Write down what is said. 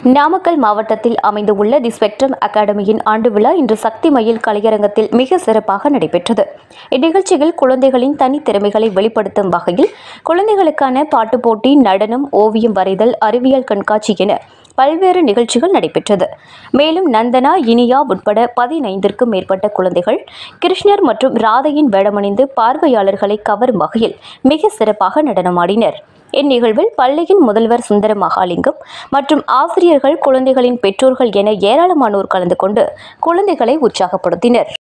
நாமக்கல் மாவட்டத்தில் அமைந்துள்ள தி ஸ்பெக்ட்ரம் அகாடமியின் ஆண்டு விழா இன்று சக்தி மயில் கலையரங்கத்தில் மிக சிறப்பாக நடைபெற்றது இந்நிகழ்ச்சியில் குழந்தைகளின் தனித்திறமைகளை வெளிப்படுத்தும் வகையில் குழந்தைகளுக்கான பாட்டுப் போட்டி நடனம் ஓவியம் வரைதல் அறிவியல் கண்காட்சி என பல்வேறு நிகழ்ச்சிகள் நடைபெற்றது மேலும் நந்தனா இனியா உட்பட பதினைந்திற்கும் மேற்பட்ட குழந்தைகள் கிருஷ்ணர் மற்றும் ராதையின் வேடமணிந்து பார்வையாளர்களை கவரும் வகையில் மிக சிறப்பாக நடனமாடினர் இந்நிகழ்வில் பள்ளியின் முதல்வர் சுந்தர மகாலிங்கம் மற்றும் ஆசிரியர்கள் குழந்தைகளின் பெற்றோர்கள் என ஏராளமானோர் கலந்து கொண்டு குழந்தைகளை உற்சாகப்படுத்தினர்